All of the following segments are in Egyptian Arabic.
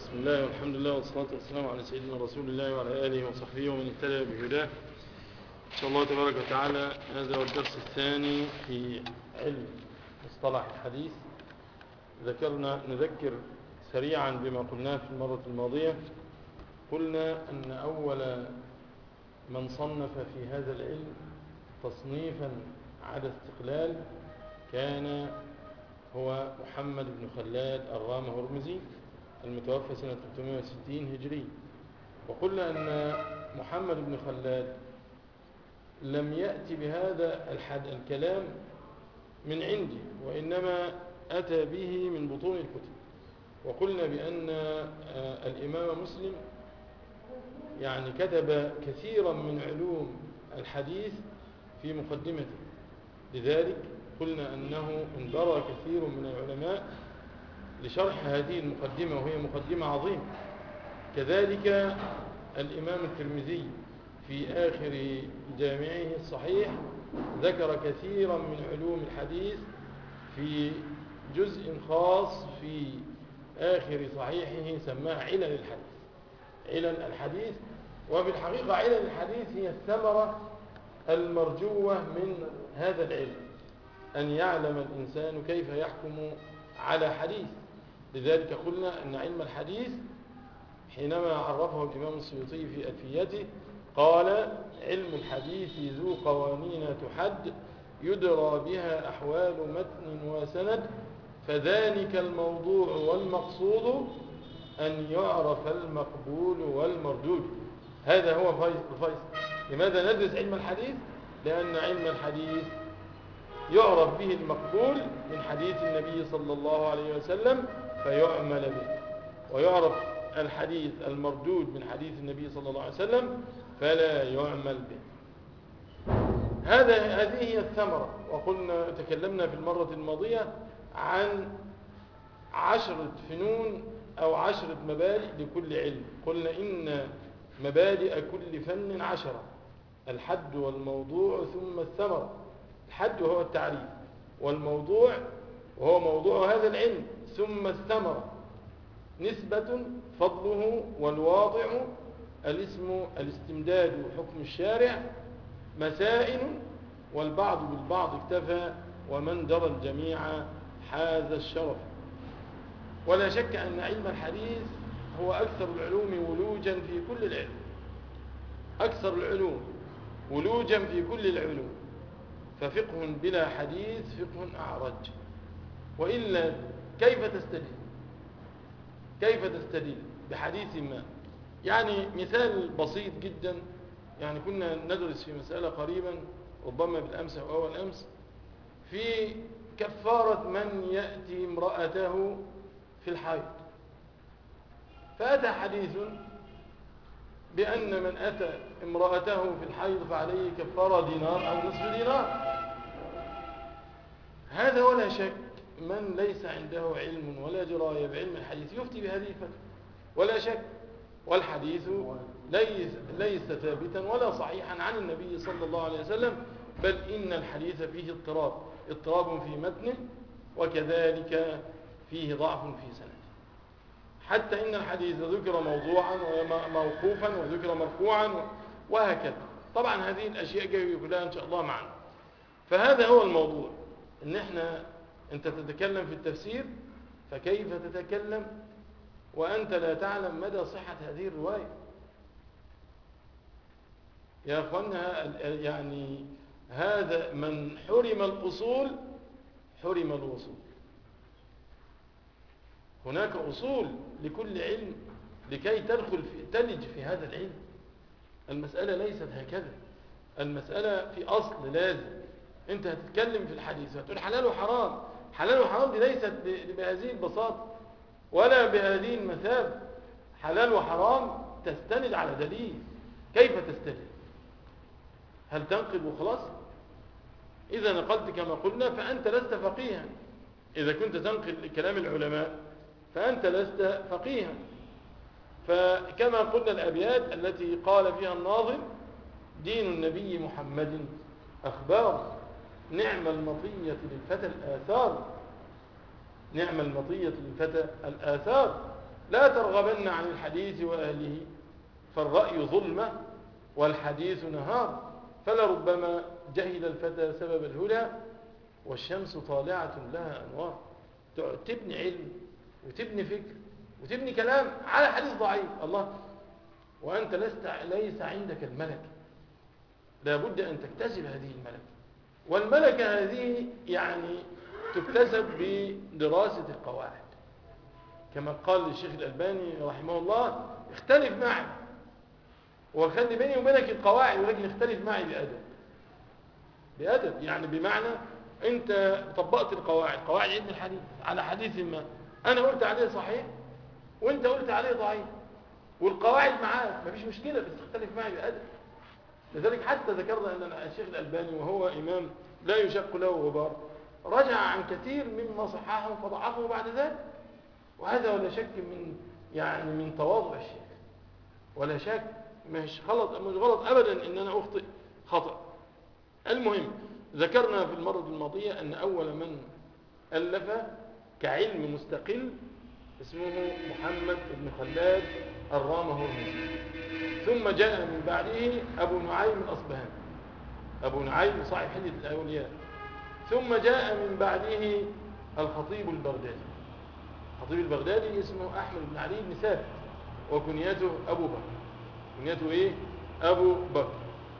بسم الله والحمد لله والصلاة والسلام على سيدنا رسول الله وعلى آله وصحبه ومن اهتدى بهداه إن شاء الله تبارك وتعالى هذا هو الدرس الثاني في علم مصطلح الحديث ذكرنا نذكر سريعا بما قلناه في المرة الماضية قلنا أن أول من صنف في هذا العلم تصنيفا على استقلال كان هو محمد بن خلاد الرام هرمزي المتوفى سنة 360 هجري وقلنا أن محمد بن خلاد لم يأتي بهذا الحد الكلام من عنده وإنما أتى به من بطون الكتب وقلنا بأن الإمام مسلم يعني كتب كثيرا من علوم الحديث في مقدمته لذلك قلنا أنه انبرى كثير من العلماء لشرح هذه المقدمة وهي مقدمة عظيمة كذلك الإمام الترمذي في آخر جامعه الصحيح ذكر كثيرا من علوم الحديث في جزء خاص في آخر صحيحه سماه علل الحديث علل الحديث وفي الحقيقة علل الحديث هي الثمرة المرجوة من هذا العلم أن يعلم الإنسان كيف يحكم على حديث لذلك قلنا أن علم الحديث حينما عرفه الإمام السيوطي في ألفيته قال علم الحديث ذو قوانين تحد يدرى بها أحوال متن وسند فذلك الموضوع والمقصود أن يعرف المقبول والمردود هذا هو الفيصل لماذا ندرس علم الحديث لأن علم الحديث يعرف به المقبول من حديث النبي صلى الله عليه وسلم فيعمل به ويعرف الحديث المردود من حديث النبي صلى الله عليه وسلم فلا يعمل به هذا هذه هي الثمرة وقلنا تكلمنا في المرة الماضية عن عشرة فنون أو عشرة مبادئ لكل علم قلنا إن مبادئ كل فن عشرة الحد والموضوع ثم الثمرة الحد هو التعريف والموضوع وهو موضوع هذا العلم ثم الثمرة نسبة فضله والواضع الاسم الاستمداد حكم الشارع مسائل والبعض بالبعض اكتفى ومن درى الجميع حاز الشرف ولا شك أن علم الحديث هو أكثر العلوم ولوجا في كل العلم أكثر العلوم ولوجا في كل العلوم ففقه بلا حديث فقه أعرج وإلا كيف تستدل كيف تستدل بحديث ما يعني مثال بسيط جدا يعني كنا ندرس في مسألة قريبا ربما بالأمس أو أول أمس في كفارة من يأتي امرأته في الحيض فأتى حديث بأن من أتى امرأته في الحيض فعليه كفارة دينار أو نصف دينار هذا ولا شك من ليس عنده علم ولا دراية بعلم الحديث يفتي بهذه الفتوى ولا شك والحديث ليس, ليس ثابتا ولا صحيحا عن النبي صلى الله عليه وسلم بل إن الحديث فيه اضطراب اضطراب في متن وكذلك فيه ضعف في سنده حتى إن الحديث ذكر موضوعا وموقوفا وذكر مرفوعا وهكذا طبعا هذه الأشياء جاية كلها إن شاء الله معنا فهذا هو الموضوع إن إحنا أنت تتكلم في التفسير فكيف تتكلم وأنت لا تعلم مدى صحة هذه الرواية يا أخوانا يعني هذا من حرم الأصول حرم الوصول هناك أصول لكل علم لكي تدخل في تلج في هذا العلم المسألة ليست هكذا المسألة في أصل لازم أنت هتتكلم في الحديث هتقول حلال وحرام حلال وحرام دي ليست بهذه البساطة ولا بهذه المثابة حلال وحرام تستند على دليل كيف تستند هل تنقل وخلاص إذا نقلت كما قلنا فأنت لست فقيها إذا كنت تنقل كلام العلماء فأنت لست فقيها فكما قلنا الأبيات التي قال فيها الناظم دين النبي محمد أخبار نعم المطية للفتى الآثار نعم المطية للفتى الآثار لا ترغبن عن الحديث وأهله فالرأي ظلمة والحديث نهار فلربما جهل الفتى سبب الهدى والشمس طالعة لها أنوار تقعد تبني علم وتبني فكر وتبني كلام على حديث ضعيف الله وأنت لست ليس عندك الملكة لابد أن تكتسب هذه الملكة والملكة هذه يعني تكتسب بدراسة القواعد كما قال الشيخ الألباني رحمه الله اختلف معي وخلي بيني وبينك القواعد ولكن اختلف معي بأدب بأدب يعني بمعنى انت طبقت القواعد قواعد علم الحديث على حديث ما انا قلت عليه صحيح وانت قلت عليه ضعيف والقواعد معاك مفيش مشكلة بس اختلف معي بأدب لذلك حتى ذكرنا ان الشيخ الألباني وهو إمام لا يشق له غبار رجع عن كثير مما صححه فضعفه بعد ذلك وهذا ولا شك من يعني من تواضع الشيخ ولا شك مش غلط مش غلط ابدا ان انا اخطئ خطأ المهم ذكرنا في المرة الماضية ان اول من الف كعلم مستقل اسمه محمد بن خلاد الرامة هرمزي ثم جاء من بعده ابو نعيم الاصبهاني ابو نعيم صاحب حديث الاولياء ثم جاء من بعده الخطيب البغدادي الخطيب البغدادي اسمه احمد بن علي بن ثابت وكنيته ابو بكر كنيته ايه ابو بكر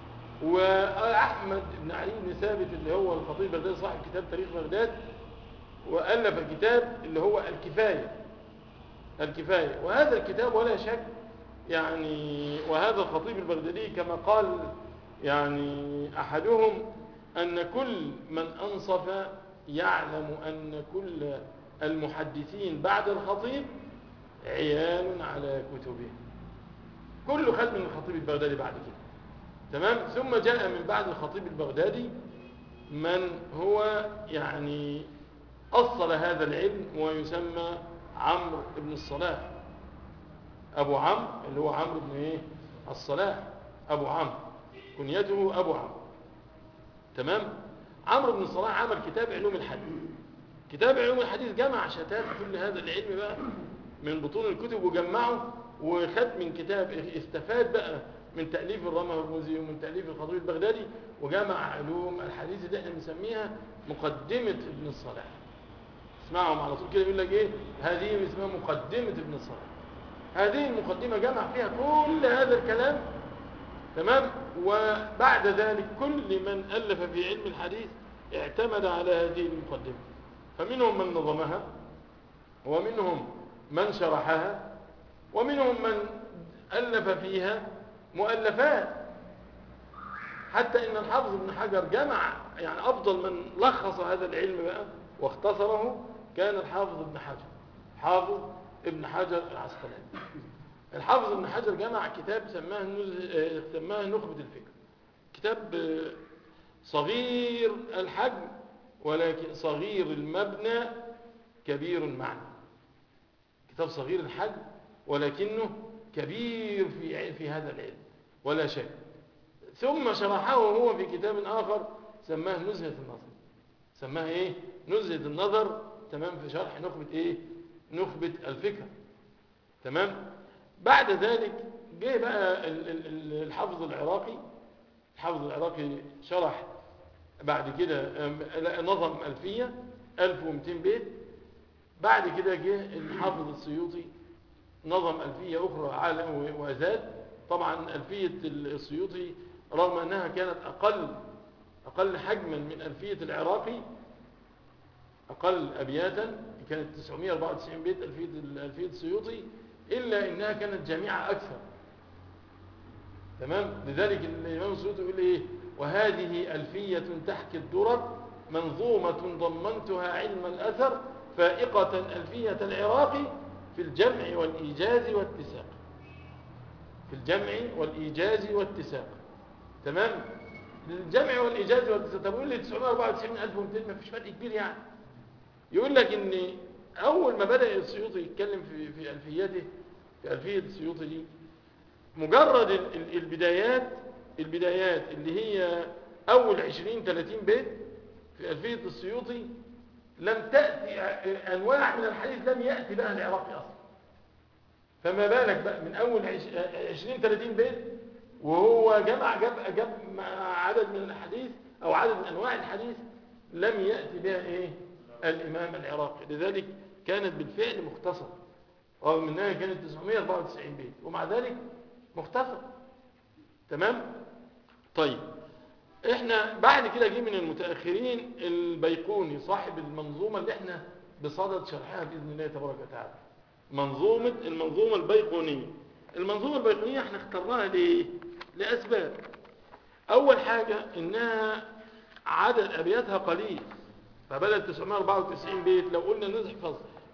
واحمد بن علي بن ثابت اللي هو الخطيب البغدادي صاحب كتاب تاريخ بغداد والف كتاب اللي هو الكفايه الكفايه وهذا الكتاب ولا شك يعني وهذا الخطيب البغدادي كما قال يعني احدهم ان كل من انصف يعلم ان كل المحدثين بعد الخطيب عيال على كتبه كله خد من الخطيب البغدادي بعد كده تمام ثم جاء من بعد الخطيب البغدادي من هو يعني أصل هذا العلم ويسمى عمرو بن الصلاح أبو عمرو اللي هو عمرو بن إيه الصلاح أبو عمرو كنيته أبو عمرو تمام عمرو بن الصلاح عمل كتاب علوم الحديث كتاب علوم الحديث جمع شتات كل هذا العلم بقى من بطون الكتب وجمعه وخد من كتاب استفاد بقى من تأليف الرمى هرمزي ومن تأليف الخطيب البغدادي وجمع علوم الحديث اللي احنا بنسميها مقدمة ابن الصلاح اسمعهم على طول كده يقول لك ايه هذه اسمها مقدمة ابن الصلاح هذه المقدمة جمع فيها كل هذا الكلام تمام وبعد ذلك كل من ألف في علم الحديث اعتمد على هذه المقدمة فمنهم من نظمها ومنهم من شرحها ومنهم من ألف فيها مؤلفات حتى إن الحافظ ابن حجر جمع يعني أفضل من لخص هذا العلم بقى واختصره كان الحافظ ابن حجر حافظ ابن حجر العسقلاني الحافظ ابن حجر جمع كتاب سماه سماه نخبة الفكر كتاب صغير الحجم ولكن صغير المبنى كبير المعنى كتاب صغير الحجم ولكنه كبير في في هذا العلم ولا شك ثم شرحه هو في كتاب آخر سماه نزهة النظر سماه ايه نزهة النظر تمام في شرح نخبة ايه نخبة الفكر تمام بعد ذلك جه بقى الحافظ العراقي الحافظ العراقي شرح بعد كده نظم ألفية 1200 بيت بعد كده جه الحافظ السيوطي نظم ألفية أخرى على وزاد طبعا ألفية السيوطي رغم أنها كانت أقل أقل حجما من ألفية العراقي أقل أبياتا كانت 994 بيت ألفية, ألفية السيوطي إلا أنها كانت جامعة أكثر تمام لذلك الإمام السيوطي يقول إيه وهذه ألفية تحكي الدرر منظومة ضمنتها علم الأثر فائقة ألفية العراقي في الجمع والإيجاز والاتساق في الجمع والإيجاز والاتساق تمام الجمع والإيجاز والاتساق طب يقول لي 994200 ما فيش فرق كبير يعني يقول لك ان اول ما بدأ السيوطي يتكلم في في ألفيته في ألفية السيوطي دي مجرد البدايات البدايات اللي هي اول 20 30 بيت في ألفية السيوطي لم تأتي أنواع من الحديث لم يأتي بها العراقي أصلا فما بالك بقى من اول عش- 20 30 بيت وهو جمع جاب جاب مع عدد من الاحاديث او عدد من انواع الحديث لم ياتي بها ايه الامام العراقي لذلك كانت بالفعل مختصره رغم انها كانت 994 بيت ومع ذلك مختصر تمام طيب احنا بعد كده جه من المتاخرين البيقوني صاحب المنظومه اللي احنا بصدد شرحها باذن الله تبارك وتعالى منظومه المنظومه البيقونيه المنظومه البيقونيه احنا اخترناها ليه لاسباب اول حاجه انها عدد ابياتها قليل فبدل 994 بيت لو قلنا نحفظ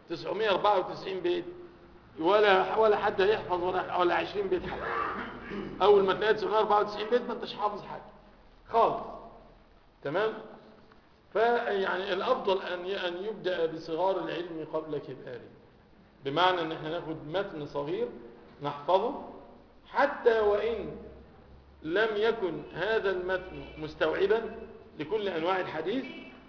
994 بيت ولا ولا حد هيحفظ ولا ولا 20 بيت حتى اول ما تلاقي 994 بيت ما انتش حافظ حاجه خالص تمام فيعني الافضل ان ان يبدا بصغار العلم قبل كباره بمعنى ان احنا ناخد متن صغير نحفظه حتى وان لم يكن هذا المتن مستوعبا لكل انواع الحديث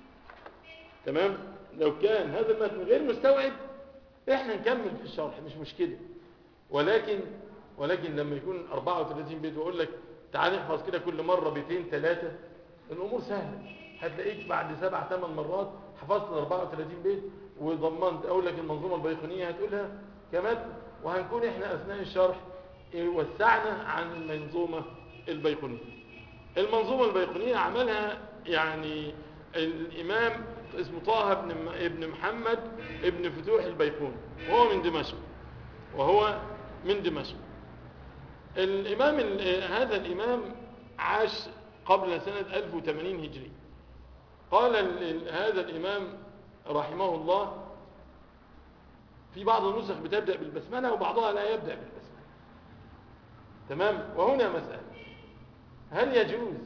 تمام لو كان هذا المتن غير مستوعب احنا نكمل في الشرح مش مشكله ولكن ولكن لما يكون 34 بيت واقول لك تعال احفظ كده كل مره بيتين ثلاثه الامور سهله هتلاقيك بعد سبع ثمان مرات حفظت ال 34 بيت وضمنت اقول لك المنظومه البيقونيه هتقولها كمتن وهنكون احنا اثناء الشرح وسعنا عن المنظومه البيقونيه المنظومه البيقونيه عملها يعني الامام اسمه طه بن ابن محمد ابن فتوح البيقوني وهو من دمشق وهو من دمشق الإمام ال- هذا الإمام عاش قبل سنة 1080 هجري قال ال- ال- هذا الإمام رحمه الله في بعض النسخ بتبدأ بالبسملة وبعضها لا يبدأ بالبسملة تمام وهنا مسألة هل يجوز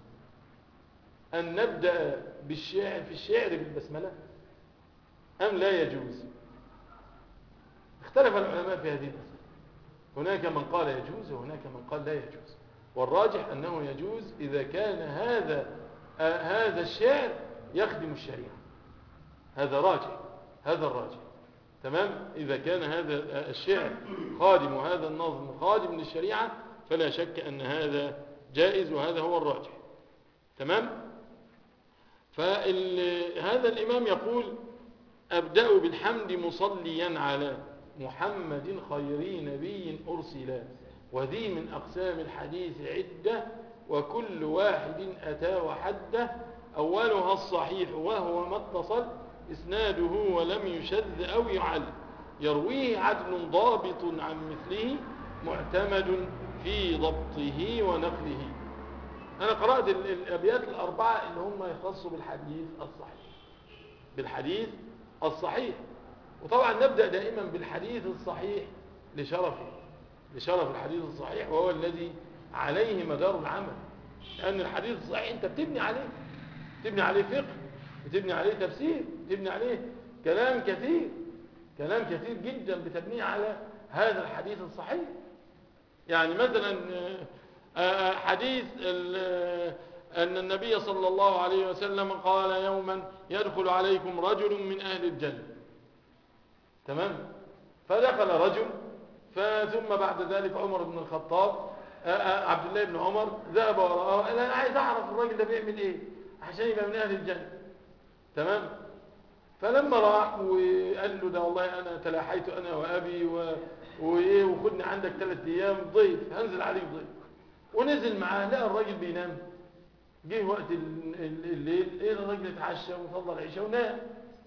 أن نبدأ بالشعر في الشعر بالبسملة أم لا يجوز اختلف العلماء في هذه المسألة هناك من قال يجوز وهناك من قال لا يجوز والراجح أنه يجوز إذا كان هذا آه هذا الشعر يخدم الشريعة هذا راجح هذا الراجح تمام إذا كان هذا آه، الشعر خادم وهذا النظم خادم للشريعة فلا شك أن هذا جائز وهذا هو الراجح تمام فهذا الإمام يقول أبدأ بالحمد مصليا على محمد خير نبي أرسلا وذي من أقسام الحديث عدة وكل واحد أتى وحده أولها الصحيح وهو ما اتصل إسناده ولم يشذ أو يعل يرويه عدل ضابط عن مثله معتمد في ضبطه ونقله أنا قرأت ال- الأبيات الأربعة اللي هم يختصوا بالحديث الصحيح بالحديث الصحيح وطبعا نبدأ دائما بالحديث الصحيح لشرفه لشرف الحديث الصحيح وهو الذي عليه مدار العمل لأن الحديث الصحيح أنت بتبني عليه بتبني عليه فقه بتبني عليه تفسير بتبني عليه كلام كثير كلام كثير جدا بتبنيه على هذا الحديث الصحيح يعني مثلا آه، آه، حديث ال- آه، أن النبي صلى الله عليه وسلم قال يوما يدخل عليكم رجل من أهل الجنة تمام فدخل رجل ثم بعد ذلك عمر بن الخطاب آه، آه، عبد الله بن عمر ذهب وراءه قال انا عايز اعرف الراجل ده بيعمل ايه عشان يبقى من اهل الجنه تمام فلما راح وقال له ده والله انا تلاحيت انا وابي و... وايه وخدني عندك ثلاث ايام ضيف هنزل عليك ضيف ونزل معاه لقى الراجل بينام جه وقت ال- ال- الليل ايه الراجل اتعشى وصلى العشاء ونام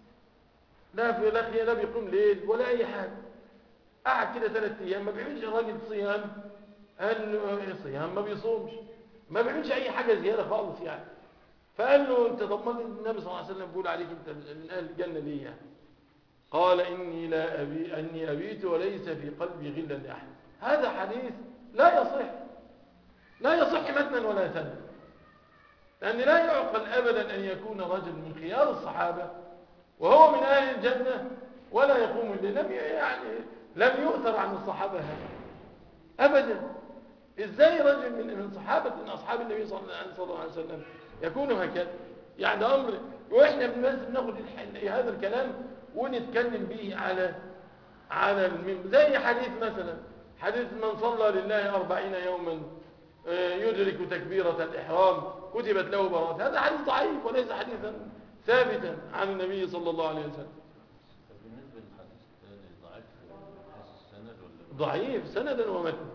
لا في لا خير لا بيقوم ليل ولا اي حاجه قعد كده ثلاث ايام ما بيعملش الراجل صيام قال له إيه صيام ما بيصومش ما بيعملش اي حاجه زياده خالص يعني فقال له انت ضمن النبي صلى الله عليه وسلم بيقول عليك انت من اهل الجنه ليه يعني قال اني لا ابي اني ابيت وليس في قلبي غلا لاحد هذا حديث لا يصح لا يصح متنا ولا سندا لان لا يعقل ابدا ان يكون رجل من خيار الصحابه وهو من اهل الجنه ولا يقوم الليل لم ي- يعني لم يؤثر عن الصحابه هذا ابدا ازاي رجل من من صحابه من اصحاب النبي صلى الله عليه وسلم يكون هكذا يعني ده امر واحنا بس بناخد الح- هذا الكلام ونتكلم به على على المنبر زي حديث مثلا حديث من صلى لله أربعين يوما آه، يدرك تكبيرة الإحرام كتبت له براءة هذا حديث ضعيف وليس حديثا ثابتا عن النبي صلى الله عليه وسلم طب بالنسبة للحديث الثاني ضعيف من حيث السند ولا ضعيف سندا ومتنا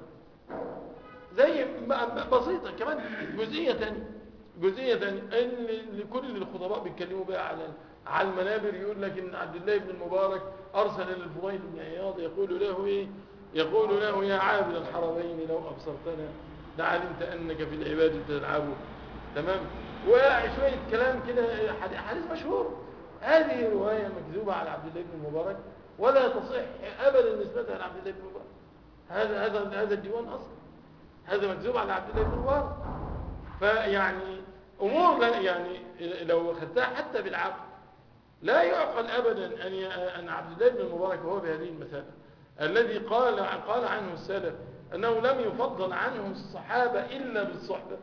زي ب- ب- بسيطة كمان جزئية تانية جزئية تانية ان لكل الخطباء بيتكلموا بقى على على المنابر يقول لك ان عبد الله بن المبارك ارسل للفضيل بن عياض يقول له ايه يقول له يا عابد الحرمين لو ابصرتنا لعلمت انك في العباد تلعب تمام وشوية كلام كده حديث حديث مشهور هذه رواية مكذوبة على عبد الله بن المبارك ولا تصح ابدا نسبتها لعبد الله بن المبارك هذا هذا هذا الديوان اصلا هذا مكذوب على عبد الله بن مبارك فيعني امور لا يعني لو اخذتها حتى بالعقل لا يعقل ابدا ان ي- ان عبد الله بن المبارك وهو بهذه المثابه الذي قال قال عنه السلف انه لم يفضل عنه الصحابه الا بالصحبه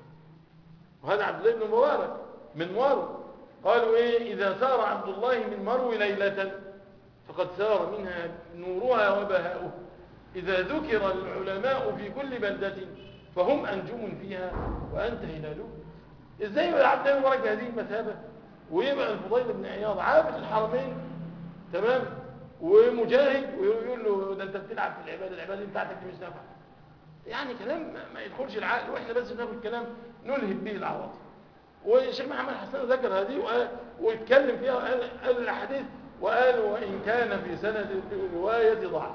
وهذا عبد الله بن مبارك من مرو قالوا ايه اذا سار عبد الله من مرو ليله فقد سار منها نورها وبهاؤها إذا ذكر العلماء في كل بلدة فهم أنجم فيها وأنت هلاله إزاي يبقى عبد الله المبارك بهذه المثابة ويبقى الفضيل بن عياض عابد الحرمين تمام ومجاهد ويقول له ده انت بتلعب في العباده العباده بتاعتك دي مش نافعه يعني كلام ما- ما يدخلش العقل واحنا بس ناخد كلام نلهب به العواطف والشيخ محمد حسن ذكر هذه وقال- واتكلم فيها وقال قال الاحاديث وقال وان كان في سند الروايه ضعف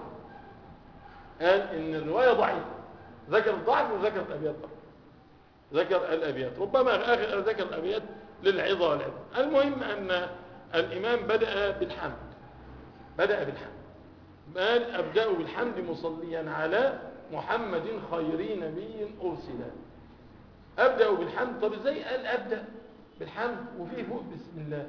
قال ان الروايه ضعيفه ذكر الضعف وذكر الابيات ضعف ذكر الابيات ربما آخر ذكر الابيات للعظه والعظه المهم ان الامام بدا بالحمد بدا بالحمد قال ابدا بالحمد مصليا على محمد خير نبي ارسل ابدا بالحمد طب ازاي قال ابدا بالحمد وفيه فوق بسم الله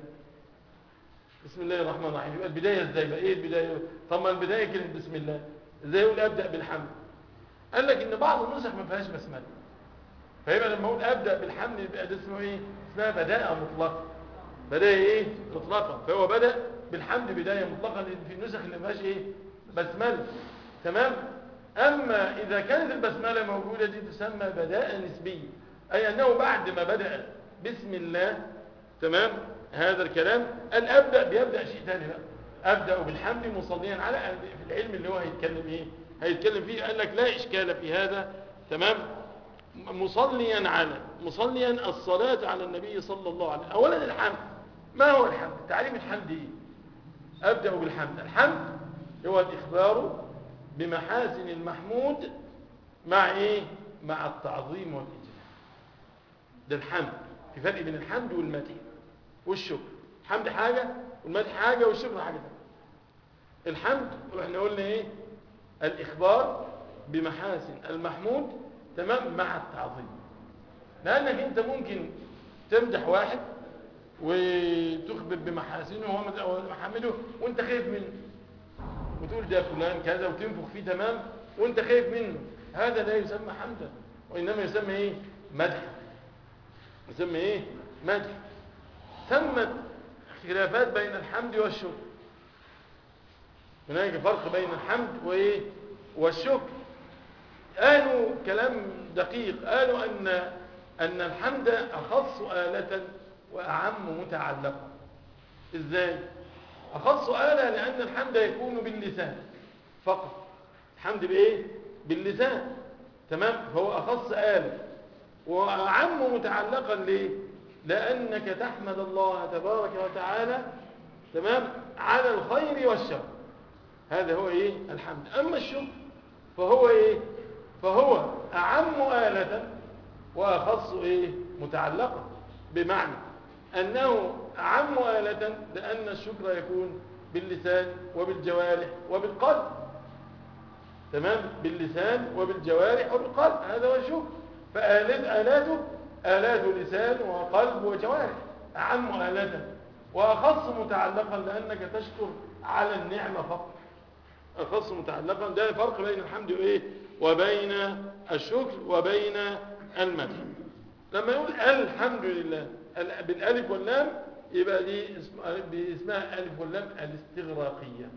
بسم الله الرحمن الرحيم يبقى البدايه ازاي بقى ايه البدايه طب ما البدايه كلمه بسم الله ازاي يقول ابدا بالحمد قال لك ان بعض النسخ ما فيهاش بسمله فيبقى لما اقول ابدا بالحمد يبقى ده اسمه ايه اسمها بداءه مطلقه بدايه ايه مطلقه فهو بدا بالحمد بدايه مطلقه لان في النسخ اللي ما فيهاش ايه بسمله تمام اما اذا كانت البسمله موجوده دي تسمى بداءه نسبيه اي انه بعد ما بدا بسم الله تمام هذا الكلام قال ابدا بيبدا شيء ثاني بقى ابدا بالحمد مصليا على في العلم اللي هو هيتكلم ايه هيتكلم فيه قال لك لا اشكال في هذا تمام مصليا على مصليا الصلاه على النبي صلى الله عليه وسلم اولا الحمد ما هو الحمد تعريف الحمد ايه ابدا بالحمد الحمد هو الاخبار بمحاسن المحمود مع ايه مع التعظيم والاجلال ده الحمد في فرق بين الحمد والمدح والشكر الحمد حاجة والمدح حاجة والشكر حاجة تانية الحمد واحنا قلنا ايه الاخبار بمحاسن المحمود تمام مع التعظيم لانك انت ممكن تمدح واحد وتخبر بمحاسنه وهو محمده وانت خايف منه وتقول ده فلان كذا وتنفخ فيه تمام وانت خايف منه هذا لا يسمى حمدا وانما يسمى ايه مدحا يسمى ايه مدح ثمت خلافات بين الحمد والشكر هناك فرق بين الحمد وايه والشكر قالوا كلام دقيق قالوا ان ان الحمد اخص آلة واعم متعلقا ازاي اخص آلة لان الحمد يكون باللسان فقط الحمد بايه باللسان تمام فهو اخص آلة واعم متعلقا ليه لانك تحمد الله تبارك وتعالى تمام على الخير والشر هذا هو ايه الحمد اما الشكر فهو ايه فهو اعم آلة واخص ايه متعلقا بمعنى انه اعم آلة لان الشكر يكون باللسان وبالجوارح وبالقلب تمام باللسان وبالجوارح وبالقلب هذا هو الشكر فآلاته آلات لسان وقلب وجوارح أعم آلة وأخص متعلقا لأنك تشكر على النعمة فقط أخص متعلقا ده فرق بين الحمد وإيه وبين الشكر وبين المدح لما يقول الحمد لله بالالف واللام يبقى دي اسم اسمها الف واللام الاستغراقيه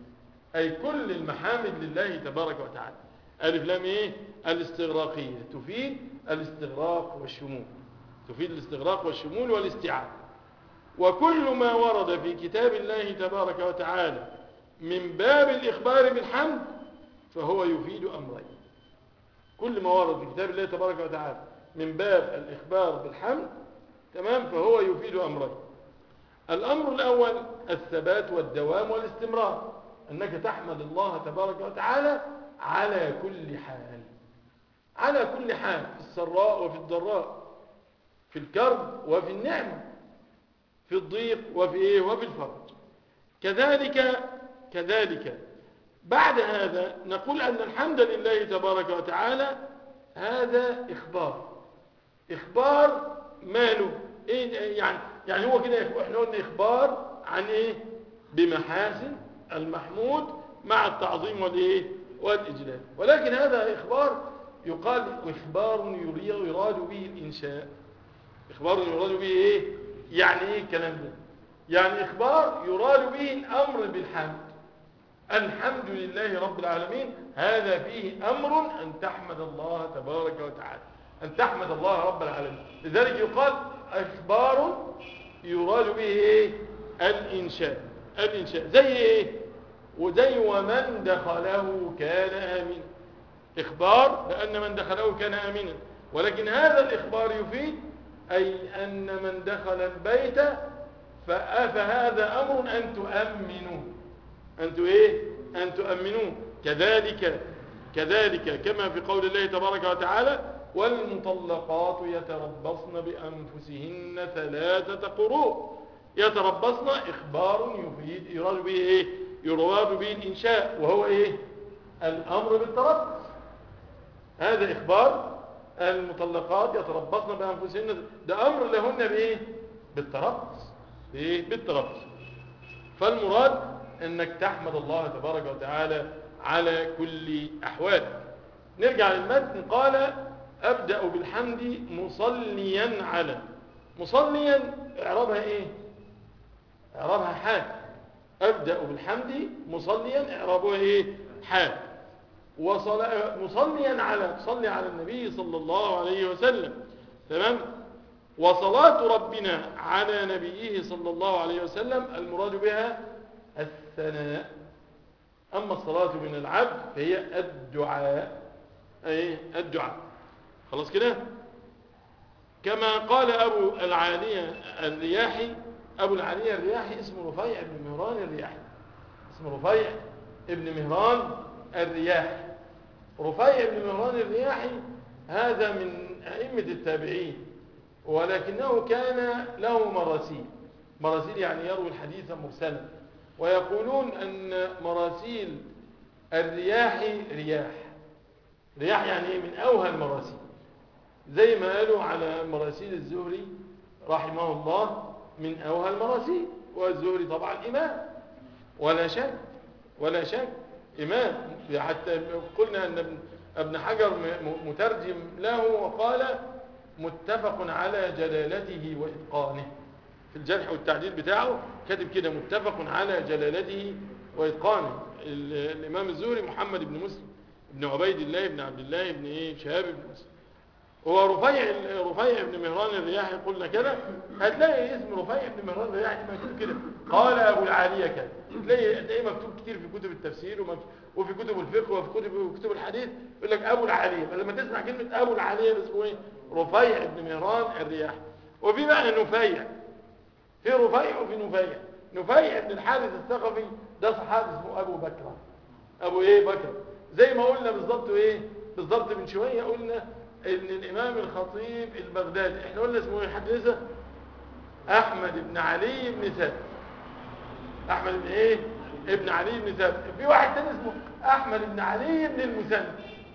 أي كل المحامد لله تبارك وتعالى ألف لام إيه الاستغراقية تفيد الاستغراق والشمول تفيد الاستغراق والشمول والاستيعاب وكل ما ورد في كتاب الله تبارك وتعالى من باب الإخبار بالحمد فهو يفيد أمرين كل ما ورد في كتاب الله تبارك وتعالى من باب الإخبار بالحمد تمام فهو يفيد أمرين الأمر الأول الثبات والدوام والاستمرار أنك تحمد الله تبارك وتعالى على كل حال على كل حال في السراء وفي الضراء في الكرب وفي النعمة في الضيق وفي إيه وفي الفرج كذلك كذلك بعد هذا نقول أن الحمد لله تبارك وتعالى هذا إخبار إخبار ماله إيه يعني يعني هو كده احنا قلنا إخبار عن إيه بمحاسن المحمود مع التعظيم والإيه والإجلال ولكن هذا إخبار يقال إخبار يراد به الإنشاء إخبار يراد به إيه يعني إيه الكلام ده يعني إخبار يراد به الأمر بالحمد الحمد لله رب العالمين هذا فيه أمر أن تحمد الله تبارك وتعالى أن تحمد الله رب العالمين لذلك يقال إخبار يراد به إيه الإنشاء الإنشاء زي إيه وزي ومن دخله كان آمنا إخبار لأن من دخله كان آمنا ولكن هذا الإخبار يفيد أي أن من دخل البيت فهذا أمر أن تؤمنوه أن إيه أن تؤمنوه كذلك كذلك كما في قول الله تبارك وتعالى والمطلقات يتربصن بأنفسهن ثلاثة قروء يتربصن إخبار يفيد يراد به إيه يراد به الإنشاء وهو إيه الأمر بالتربص هذا إخبار المطلقات يتربصن بأنفسهن ده أمر لهن بإيه بالتربص بإيه بالتربص فالمراد أنك تحمد الله تبارك وتعالى على كل أحوالك نرجع للمتن قال أبدأ بالحمد مصليا على مصليا إعرابها إيه إعرابها حال أبدأ بالحمد مصليا إعرابها إيه حال وصلا مصليا على صلي على النبي صلى الله عليه وسلم تمام وصلاة ربنا على نبيه صلى الله عليه وسلم المراد بها الثناء أما الصلاة من العبد فهي الدعاء أي الدعاء خلاص كده كما قال أبو العالية الرياحي أبو العالية الرياحي اسمه رفيع بن مهران الرياحي اسمه رفيع ابن مهران الرياحي رفيع بن مهران الرياحي هذا من أئمة التابعين ولكنه كان له مراسيل مراسيل يعني يروي الحديث مرسلا ويقولون أن مراسيل الرياح رياح رياح يعني إيه؟ من أوهى المراسيل زي ما قالوا على مراسيل الزهري رحمه الله من أوهى المراسيل والزهري طبعا إمام ولا شك ولا شك إمام حتى قلنا أن ابن حجر مترجم له وقال متفق على جلالته وإتقانه في الجرح والتعديل بتاعه كاتب كده متفق على جلالته وإتقانه الإمام الزهري محمد بن مسلم بن عبيد الله بن عبد الله بن إيه شهاب بن مسلم هو رفيع رفيع بن مهران الرياحي قلنا كده هتلاقي اسم رفيع بن مهران الرياحي مكتوب كده قال ابو العاليه كده تلاقي تلاقيه مكتوب كتير في كتب التفسير وفي كتب الفقه وفي كتب كتب الحديث يقول لك ابو العاليه فلما تسمع كلمه ابو العاليه اسمه ايه رفيع بن مهران الرياحي وفي بقى نفيع في رفيع وفي نفيع نفيع بن الحارث الثقفي ده صحابي اسمه ابو بكر ابو ايه بكر زي ما قلنا بالظبط ايه بالظبط من شويه قلنا ان الامام الخطيب البغدادي احنا قلنا اسمه ايه حد لسه احمد بن علي بن ثابت احمد بن ايه ابن علي بن ثابت في واحد تاني اسمه احمد بن علي بن المثنى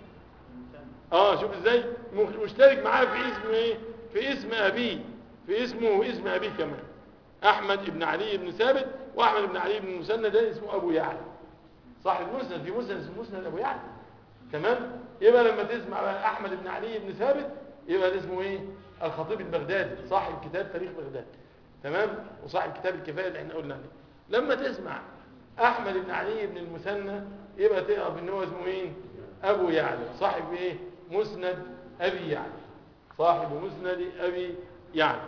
اه شوف ازاي مشترك معاه في اسم ايه في اسم ابيه في اسمه واسم ابيه كمان احمد بن علي بن ثابت واحمد بن علي بن المثنى ده اسمه ابو يعلى صاحب المسند في مسند اسمه مسند ابو يعلى تمام يبقى لما تسمع بقى احمد بن علي بن ثابت يبقى ده اسمه ايه الخطيب البغدادي صاحب كتاب تاريخ بغداد تمام وصاحب كتاب الكفايه اللي احنا قلنا عليه لما تسمع احمد بن علي بن المثنى يبقى تعرف ان هو اسمه مين ابو يعلى صاحب ايه مسند ابي يعلى صاحب مسند ابي يعلى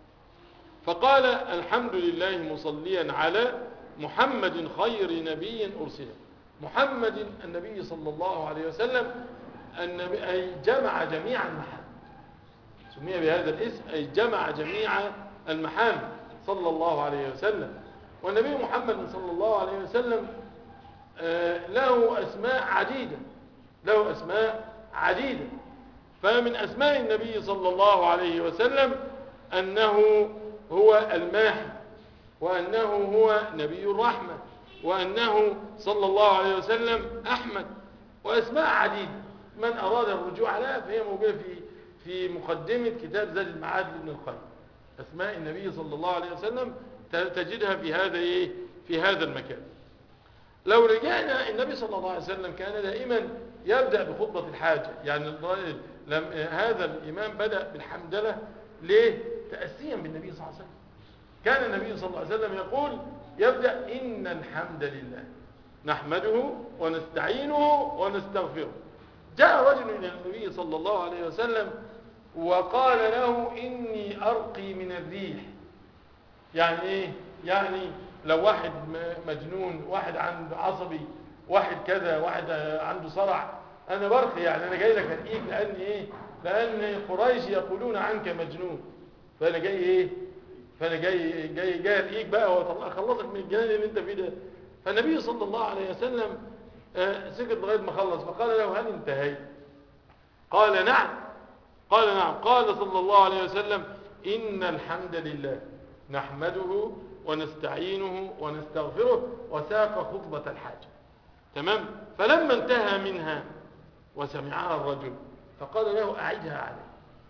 فقال الحمد لله مصليا على محمد خير نبي ارسل محمد النبي صلى الله عليه وسلم النبي أي جمع جميع المحامد سمي بهذا الاسم أي جمع جميع المحامد صلى الله عليه وسلم والنبي محمد صلى الله عليه وسلم آه، له أسماء عديدة له أسماء عديدة فمن أسماء النبي صلى الله عليه وسلم أنه هو الماحي وأنه هو نبي الرحمة وأنه صلى الله عليه وسلم أحمد وأسماء عديدة من أراد الرجوع لها فهي موجودة في في مقدمة كتاب زاد المعاد لابن القيم أسماء النبي صلى الله عليه وسلم ت- تجدها في هذا إيه في هذا المكان لو رجعنا النبي صلى الله عليه وسلم كان دائما يبدأ بخطبة الحاجة يعني الر- لم هذا الإمام بدأ بالحمدلة ليه؟ تأسيا بالنبي صلى الله عليه وسلم كان النبي صلى الله عليه وسلم يقول يبدأ إن الحمد لله نحمده ونستعينه ونستغفره جاء رجل إلى النبي صلى الله عليه وسلم وقال له إني أرقي من الريح يعني إيه؟ يعني لو واحد م- مجنون واحد عنده عصبي واحد كذا واحد آه، عنده صرع أنا برقي يعني أنا جاي لك أرقيك لأن إيه؟ لأن قريش يقولون عنك مجنون فأنا جاي إيه؟ فأنا جاي جاي جاي أرقيك بقى وأطلع أخلصك من الجنان اللي أنت فيه ده فالنبي صلى الله عليه وسلم آه، سكت لغاية ما خلص فقال له هل انتهيت؟ قال نعم قال نعم قال صلى الله عليه وسلم إن الحمد لله نحمده ونستعينه ونستغفره وساق خطبة الحاجة تمام فلما انتهى منها وسمعها الرجل فقال له أعيدها عليه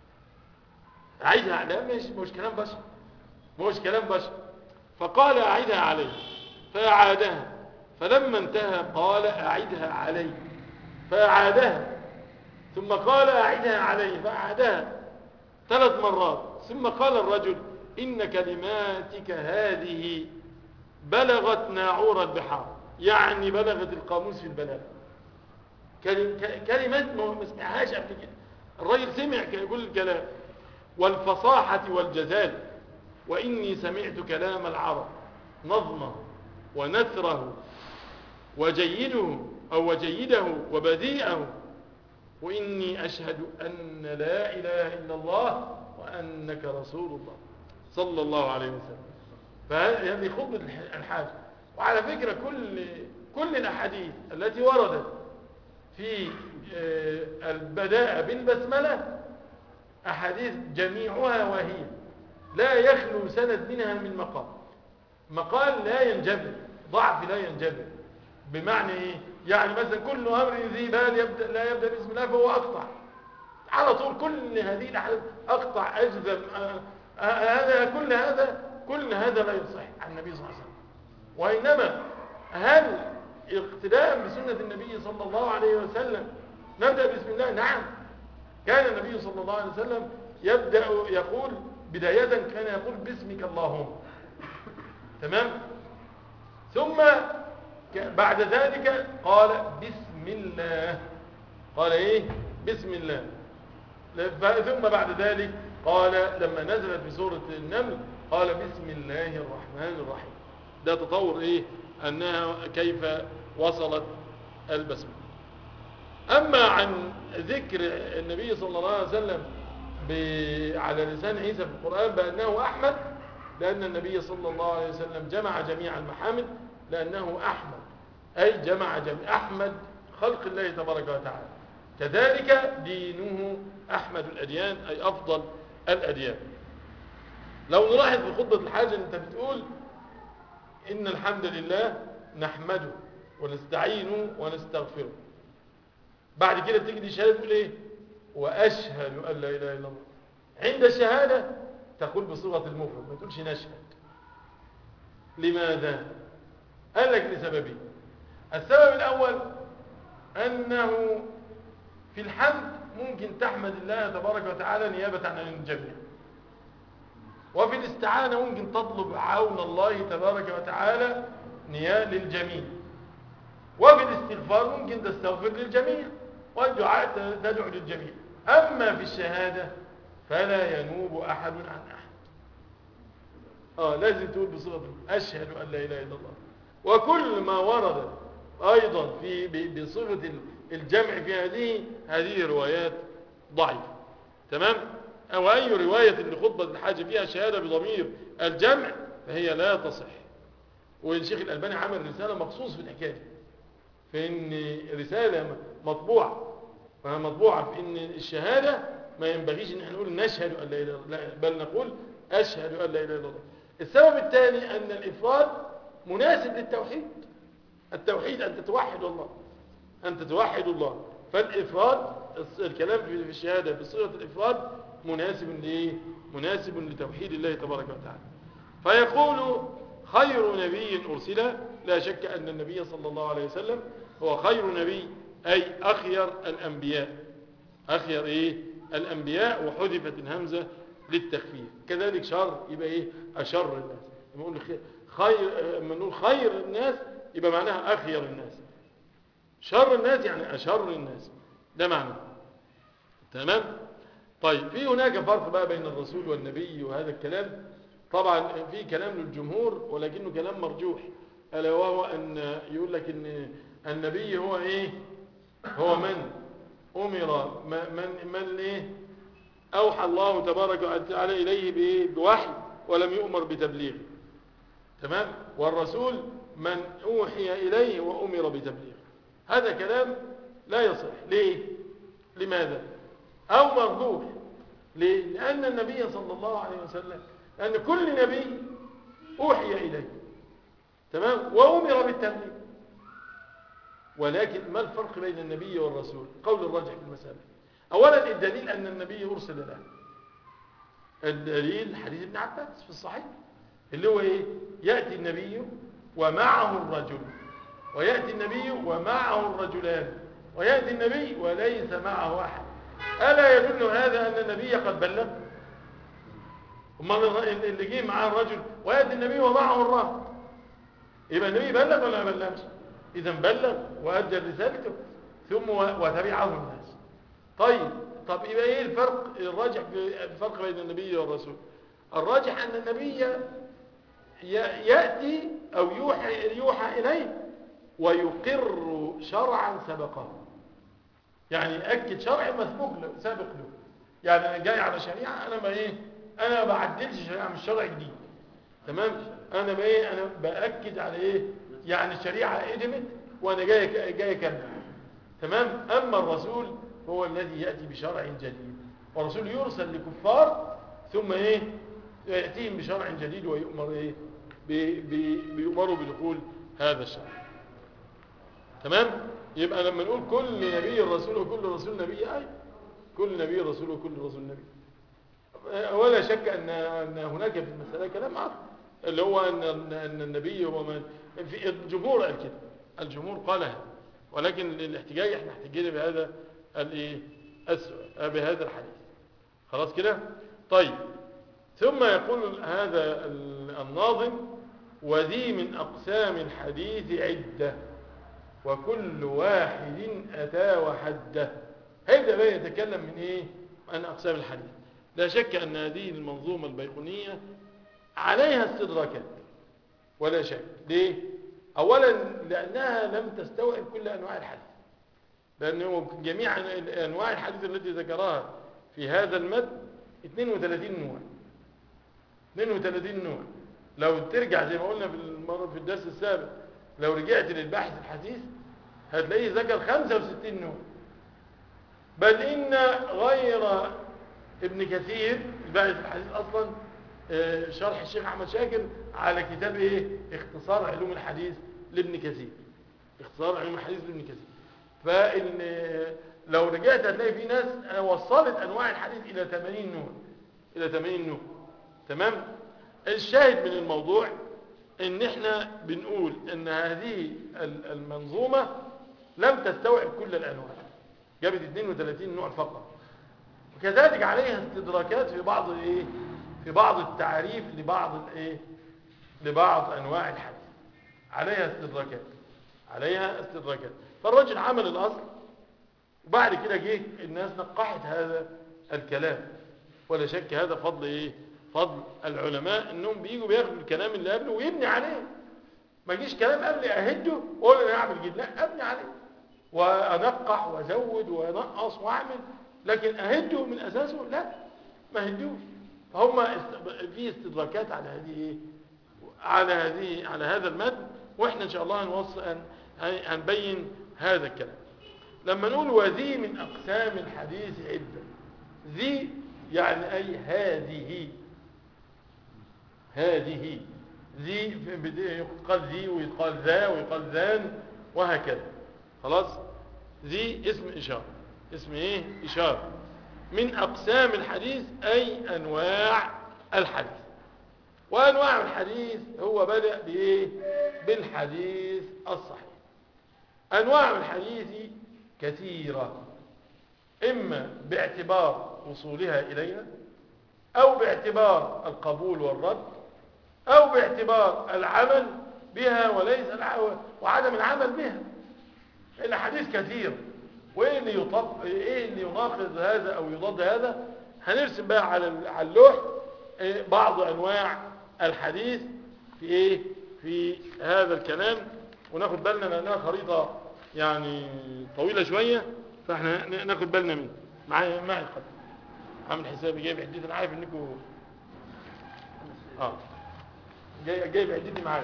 أعيدها عليه مش مش كلام بشر مش كلام بشر فقال أعيدها عليه فأعادها فلما انتهى قال أعيدها عليه فأعادها ثم قال أعدها عليه فأعدها ثلاث مرات ثم قال الرجل إن كلماتك هذه بلغت ناعور البحار يعني بلغت القاموس في البلاغة كلم- ك- كلمات ما ما سمعهاش قبل كده الراجل سمع كل الكلام والفصاحة والجزال وإني سمعت كلام العرب نظمه ونثره وجيده أو وجيده وبذيئه وإني أشهد أن لا إله إلا الله وأنك رسول الله صلى الله عليه وسلم فهذه خطبة الح- الحاجة وعلى فكرة كل كل الأحاديث التي وردت في آه، البداء بالبسملة أحاديث جميعها وهي لا يخلو سند منها من مقال مقال لا ينجبر ضعف لا ينجبر بمعنى ايه يعني مثلا كل امر ذي بال يبدا لا يبدا باسم الله فهو اقطع على طول كل هذه الاحاديث اقطع اجزم آه، آه، هذا كل هذا كل هذا لا يصح عن النبي صلى الله عليه وسلم وانما هل اقتداء بسنه النبي صلى الله عليه وسلم نبدا بسم الله نعم كان النبي صلى الله عليه وسلم يبدا يقول بدايه كان يقول باسمك اللهم تمام ثم ك- بعد ذلك قال بسم الله قال ايه بسم الله ف- ثم بعد ذلك قال لما نزلت في سورة النمل قال بسم الله الرحمن الرحيم ده تطور ايه انها كيف وصلت البسمة اما عن ذكر النبي صلى الله عليه وسلم ب- على لسان عيسى في القرآن بأنه أحمد لأن النبي صلى الله عليه وسلم جمع جميع المحامد لأنه أحمد أي جمع جميع أحمد خلق الله تبارك وتعالى كذلك دينه أحمد الأديان أي أفضل الأديان لو نلاحظ في خطبة الحاجة أنت بتقول إن الحمد لله نحمده ونستعينه ونستغفره بعد كده بتيجي الشهادة تقول إيه وأشهد أن لا إله إلا الله عند الشهادة تقول بصيغة المفرد ما تقولش نشهد لماذا قال لك لسببين السبب الأول أنه في الحمد ممكن تحمد الله تبارك وتعالى نيابة عن الجميع وفي الاستعانة ممكن تطلب عون الله تبارك وتعالى نية للجميع وفي الاستغفار ممكن تستغفر للجميع والدعاء تدعو للجميع أما في الشهادة فلا ينوب أحد عن أحد آه لازم تقول بصيغة أشهد أن لا إله إلا الله وكل ما ورد أيضا في ب- بصفة الجمع في هذه هذه روايات ضعيفة تمام أو أي رواية لخطبة الحاجة فيها شهادة بضمير الجمع فهي لا تصح والشيخ الألباني عمل رسالة مخصوص في الحكاية دي. في ان رسالة مطبوعة فهي مطبوعة في ان الشهادة ما ينبغيش ان احنا نقول نشهد ان لا اله الا الله لا، بل نقول اشهد ان لا اله الا الله السبب الثاني ان الافراد مناسب للتوحيد التوحيد ان تتوحد الله ان تتوحد الله فالافراد الس- الكلام في في الشهادة بصيغة الافراد مناسب لايه مناسب لتوحيد الله تبارك وتعالى فيقول خير نبي أرسل لا شك أن النبي صلى الله عليه وسلم هو خير نبي أي أخير الأنبياء أخير إيه الأنبياء وحذفت الهمزة للتخفيف كذلك شر يبقى إيه أشر الناس لما نقول خير خير لما نقول خير الناس يبقى معناها أخير الناس شر الناس يعني أشر الناس ده معنى تمام طيب في هناك فرق بقى بين الرسول والنبي وهذا الكلام طبعا في كلام للجمهور ولكنه كلام مرجوح ألا وهو أن يقول لك أن النبي هو إيه هو من أمر م- من من إيه أوحى الله تبارك وتعالى إليه بإيه بوحي ولم يؤمر بتبليغه تمام والرسول من أوحي إليه وأمر بتبليغه هذا كلام لا يصح ليه لماذا أو مرجوح ليه؟ لأن النبي صلى الله عليه وسلم لأن كل نبي أوحي إليه تمام وأمر بالتبليغ ولكن ما الفرق بين النبي والرسول قول الراجح في المسألة أولا الدليل أن النبي أرسل له الدليل حديث ابن عباس في الصحيح اللي هو إيه يأتي النبي ومعه الرجل ويأتي النبي ومعه الرجلان ويأتي النبي وليس معه أحد ألا يدل هذا أن النبي قد بلغ امال الر- اللي جه معاه الرجل ويأتي النبي ومعه الرهط يبقى النبي بلغ ولا ما بلغش إذا بلغ وأدى رسالته ثم و- وتبعه الناس طيب طب يبقى إيه الفرق الراجح في الفرق بين النبي والرسول الراجح أن النبي ي- يأتي أو يوحى, يوحى إليه ويقر شرعا سبقه يعني أكد شرع مسبوق له سابق له يعني أنا جاي على شريعة أنا ما إيه أنا ما بعدلش شريعة مش شرع جديد تمام أنا ما إيه أنا بأكد على إيه يعني الشريعة قدمت وأنا جاي جاي أكمل تمام أما الرسول هو الذي يأتي بشرع جديد والرسول يرسل لكفار ثم إيه يأتيهم بشرع جديد ويؤمر إيه بي- بي- بيؤمروا بدخول هذا الشرع تمام يبقى لما نقول كل نبي رسول وكل رسول نبي أي كل نبي رسول وكل رسول نبي ولا شك أن أن هناك في المسألة كلام آخر اللي هو أن أن أن النبي هو من في الجمهور قال كده الجمهور قال هذا ولكن الاحتجاج احنا احتجينا بهذا الايه السؤال بهذا الحديث خلاص كده طيب ثم يقول هذا ال- الناظم وذي من أقسام الحديث عدة وكل واحد أتى وحده هيبدأ بقى يتكلم من إيه عن أقسام الحديث لا شك أن هذه المنظومة البيقونية عليها استدراكات ولا شك ليه أولا لأنها لم تستوعب كل أنواع الحديث لأنه جميع أنواع الحديث التي ذكرها في هذا المد 32 نوع 32 نوع لو ترجع زي ما قلنا في المرة في الدرس السابق لو رجعت للباحث الحديث هتلاقيه ذكر 65 نوع بل إن غير ابن كثير الباحث الحديث أصلا آه، شرح الشيخ أحمد شاكر على كتاب إيه اختصار علوم الحديث لابن كثير اختصار علوم الحديث لابن كثير فإن آه، لو رجعت هتلاقي في ناس آه، وصلت أنواع الحديث إلى 80 نوع إلى 80 نوع تمام الشاهد من الموضوع ان احنا بنقول ان هذه ال- المنظومة لم تستوعب كل الانواع جابت 32 نوع فقط وكذلك عليها استدراكات في بعض الايه في بعض التعريف لبعض الايه لبعض انواع الحديث عليها استدراكات عليها استدراكات فالرجل عمل الاصل وبعد كده جه الناس نقحت هذا الكلام ولا شك هذا فضل ايه فضل العلماء انهم بيجوا بياخدوا الكلام اللي قبله ويبني عليه ما يجيش كلام قبلي اهده واقول انا هعمل جديد لا ابني عليه وانقح وازود وانقص واعمل لكن اهده من اساسه لا ما هدوش فهم است... في استدراكات على هذه ايه على هذه على هذا المد واحنا ان شاء الله هنوصل هن... هنبين هذا الكلام لما نقول وذي من اقسام الحديث عده ذي يعني اي هذه هذه ذي يقال ذي ويقال ذا ويقال ذان وهكذا خلاص ذي اسم إشارة اسم إيه إشارة من أقسام الحديث أي أنواع الحديث وأنواع الحديث هو بدأ بإيه بالحديث الصحيح أنواع الحديث كثيرة إما باعتبار وصولها إلينا أو باعتبار القبول والرد أو باعتبار العمل بها وليس الع... وعدم العمل بها الأحاديث كثير وإيه اللي يطب إيه اللي يناقض هذا أو يضاد هذا هنرسم بقى على على اللوح إيه بعض أنواع الحديث في إيه في هذا الكلام وناخد بالنا لأنها خريطة يعني طويلة شوية فاحنا ناخد بالنا منه معايا معي القدر عامل حسابي جايب عدتي انا عارف انكم اه جاي جايب عدتي معايا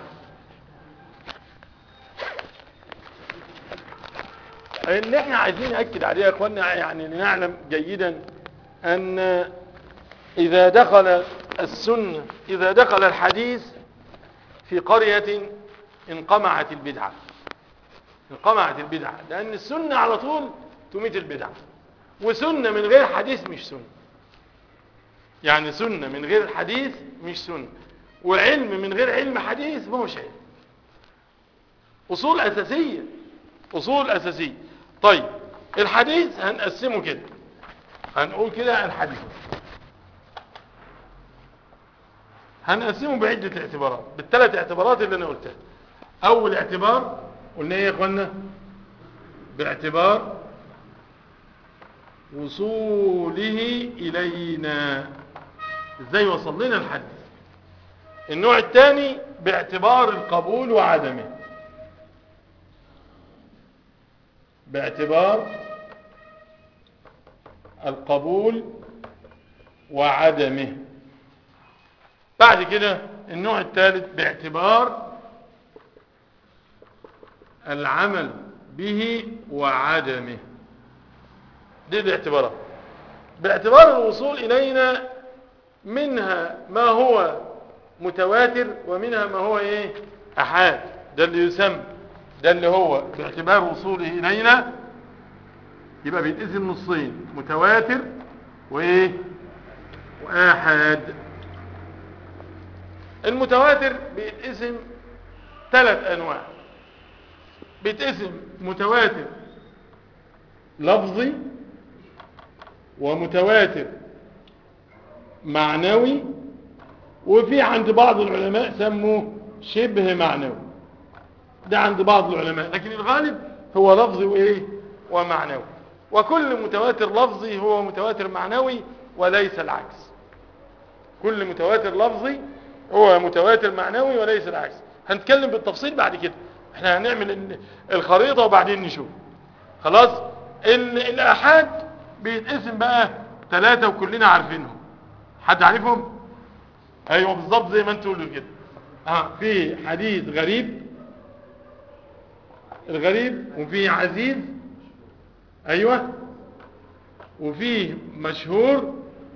اللي احنا عايزين ناكد عليه يا اخوانا يعني نعلم جيدا ان اذا دخل السنه اذا دخل الحديث في قريه انقمعت البدعه انقمعت البدعه لان السنه على طول تميت البدعه وسنه من غير حديث مش سنه يعني سنة من غير حديث مش سنة وعلم من غير علم حديث ما هوش علم أصول أساسية أصول أساسية طيب الحديث هنقسمه كده هنقول كده الحديث هنقسمه بعدة اعتبارات بالثلاث اعتبارات اللي أنا قلتها أول اعتبار قلنا إيه يا إخوانا باعتبار وصوله إلينا ازاي وصل لنا الحديث النوع الثاني باعتبار القبول وعدمه باعتبار القبول وعدمه بعد كده النوع الثالث باعتبار العمل به وعدمه دي الاعتبارات باعتبار الوصول إلينا منها ما هو متواتر ومنها ما هو ايه احاد ده اللي يسمى ده اللي هو باعتبار وصوله الينا يبقى بيتقسم نصين متواتر وايه واحاد المتواتر بيتقسم ثلاث انواع بيتقسم متواتر لفظي ومتواتر معنوي وفي عند بعض العلماء سموه شبه معنوي ده عند بعض العلماء لكن الغالب هو لفظي وايه ومعنوي وكل متواتر لفظي هو متواتر معنوي وليس العكس كل متواتر لفظي هو متواتر معنوي وليس العكس هنتكلم بالتفصيل بعد كده احنا هنعمل الخريطة وبعدين نشوف خلاص الآحاد بيتقسم بقى ثلاثة وكلنا عارفينهم حد عارفهم ايوه بالظبط زي ما انتوا تقولوا كده اه في حديث غريب الغريب وفي عزيز ايوه وفي مشهور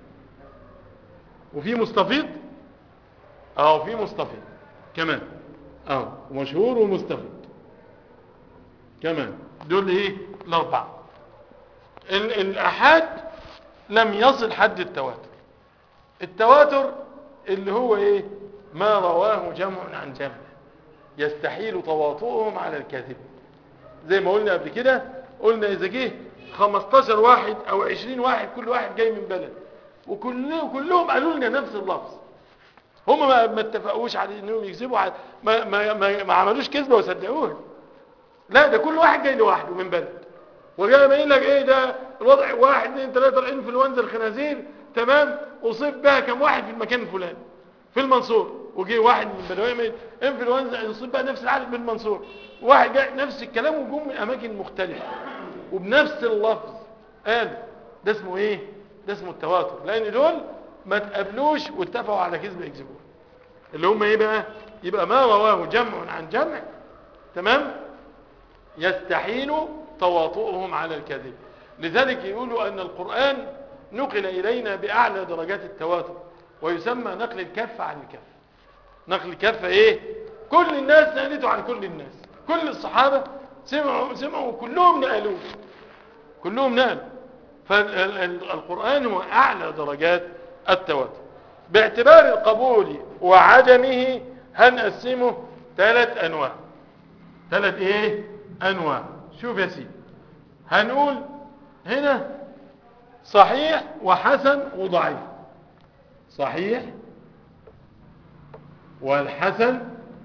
وفي مستفيض اه في مستفيض كمان اه ومشهور ومستفيض كمان دول ايه الاربعه الاحاد لم يصل حد التواتر التواتر اللي هو ايه ما رواه جمع عن جمع يستحيل تواطؤهم على الكذب زي ما قلنا قبل كده قلنا اذا جه 15 واحد او 20 واحد كل واحد جاي من بلد وكلهم كلهم قالوا لنا نفس اللفظ هم ما, ما اتفقوش على انهم يكذبوا على ما, ما, ما, ما عملوش كذبه وصدقوها لا ده كل واحد جاي لوحده من بلد وجاي باين لك ايه ده الوضع واحد اثنين ثلاثه انفلونزا الخنازير تمام اصيب بها كم واحد في المكان الفلاني في المنصور وجي واحد من بدوي انفلونزا يصيب بها نفس العدد من المنصور واحد جاي نفس الكلام وجم من اماكن مختلفه وبنفس اللفظ قال ده اسمه ايه ده اسمه التواتر لان دول ما تقابلوش واتفقوا على كذب يكذبوه اللي هم ايه بقى يبقى ما رواه جمع عن جمع تمام يستحيل تواطؤهم على الكذب لذلك يقولوا ان القرآن نقل الينا باعلى درجات التواتر ويسمى نقل الكف عن الكف نقل الكف ايه كل الناس نقلته عن كل الناس كل الصحابة سمعوا سمعوا كلهم نقلوه كلهم نقلوا فالقرآن هو اعلى درجات التواتر باعتبار القبول وعدمه هنقسمه ثلاث انواع ثلاث ايه انواع شوف يا سيدي هنقول هنا صحيح وحسن وضعيف صحيح والحسن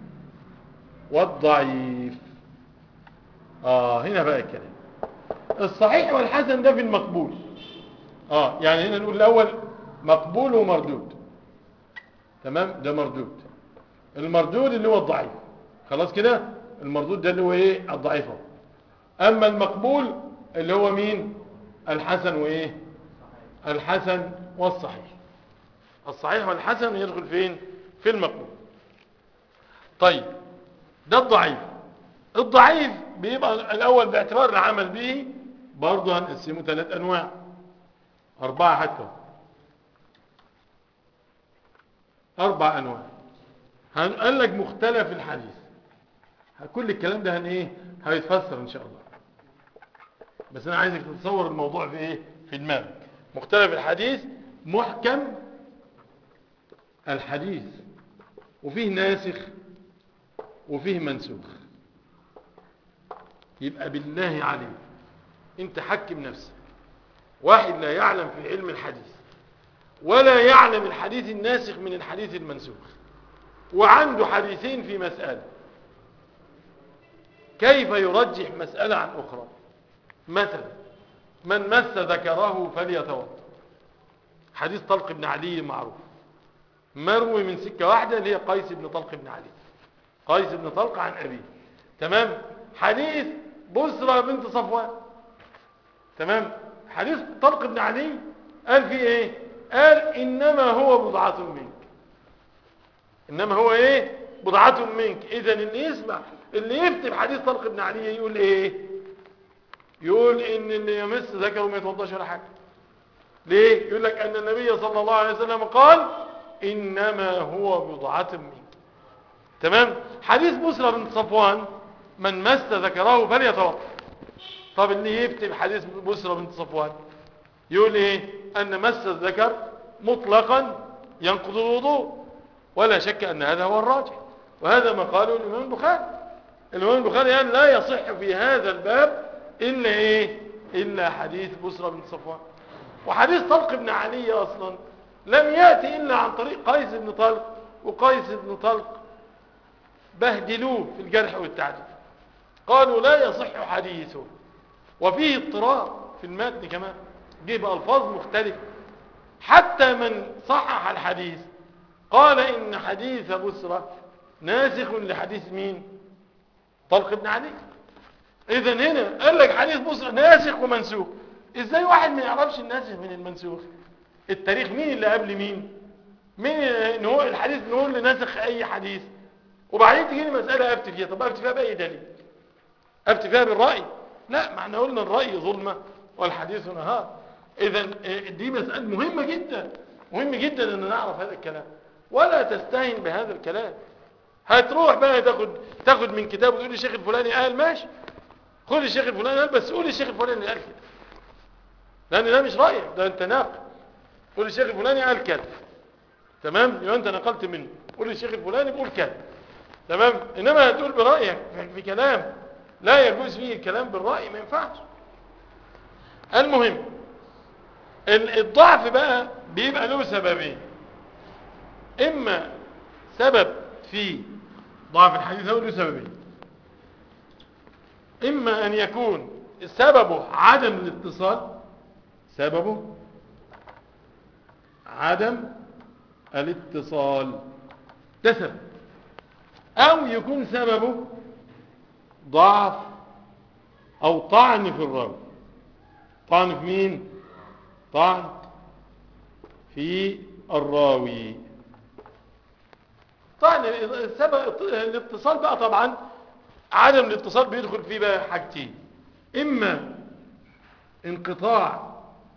والضعيف اه هنا بقى الكلام الصحيح والحسن ده في المقبول اه يعني هنا نقول الاول مقبول ومردود تمام ده مردود المردود اللي هو الضعيف خلاص كده المردود ده اللي هو ايه الضعيف اهو اما المقبول اللي هو مين الحسن وايه الحسن والصحيح الصحيح والحسن يدخل فين في المقبول طيب ده الضعيف الضعيف بيبقى الاول باعتبار العمل به برضه هنقسمه ثلاث انواع اربعه حتى اربع انواع قال لك مختلف الحديث كل الكلام ده هن ايه هيتفسر ان شاء الله بس انا عايزك تتصور الموضوع في ايه في دماغك مختلف الحديث محكم الحديث وفيه ناسخ وفيه منسوخ يبقى بالله عليك انت حكم نفسك واحد لا يعلم في علم الحديث ولا يعلم الحديث الناسخ من الحديث المنسوخ وعنده حديثين في مسألة كيف يرجح مسألة عن أخرى مثلا من مس ذكره فليتوضا حديث طلق بن علي معروف مروي من سكة واحدة اللي هي قيس بن طلق بن علي قيس بن طلق عن أبيه تمام حديث بسرى بنت صفوان تمام حديث طلق بن علي قال فيه ايه قال انما هو بضعة منك انما هو ايه بضعة منك اذا اللي يسمع اللي يفتي حديث طلق بن علي يقول ايه يقول ان اللي يمس ذكره ما يتوضاش ولا حاجه ليه يقول لك ان النبي صلى الله عليه وسلم قال انما هو بضعة منك تمام حديث بسرى بن صفوان من مس ذكره فليتوضا طب اللي يفتي بحديث بسرى بنت صفوان يقول ايه ان مس الذكر مطلقا ينقض الوضوء ولا شك ان هذا هو الراجح وهذا ما قاله الامام البخاري الامام البخاري قال لا يصح في هذا الباب الا ايه الا حديث بسرى بنت صفوان وحديث طلق بن علي اصلا لم ياتي الا عن طريق قيس بن طلق وقيس بن طلق بهدلوه في الجرح والتعديل قالوا لا يصح حديثه وفيه اضطراب في المتن كمان جه بألفاظ مختلفة حتى من صحح الحديث قال إن حديث بسرة ناسخ لحديث مين طلق بن علي إذا هنا قال لك حديث بسرة ناسخ ومنسوخ إزاي واحد ما يعرفش الناسخ من المنسوخ التاريخ مين اللي قبل مين مين نقول الحديث نقول لناسخ أي حديث وبعدين تجي لي مسألة أفتي فيها طب أفتي فيها بأي دليل أفتي فيها بالرأي لا ما احنا قلنا الرأي ظلمة والحديث نهار اذا دي مسألة مهمة جدا مهم جدا ان نعرف هذا الكلام ولا تستهين بهذا الكلام هتروح بقى تاخد تاخد من كتاب وتقول الشيخ الفلاني قال ماشي خد الشيخ الفلاني قال بس قول الشيخ الفلاني اللي قال كده لان ده مش رأيك ده انت ناقل قول الشيخ الفلاني قال كده تمام يبقى انت نقلت منه قول الشيخ الفلاني بيقول كده تمام انما هتقول برأيك في كلام لا يجوز فيه الكلام بالرأي ما ينفعش المهم الضعف بقى بيبقى له سببين اما سبب في ضعف الحديث هو له سببين إما أن يكون سببه عدم الاتصال سببه عدم الاتصال ده سبب أو يكون سببه ضعف أو طعن في الراوي طعن في مين طعن في الراوي طعن السبب الاتصال بقى طبعا عدم الاتصال بيدخل فيه بقى حاجتين إما انقطاع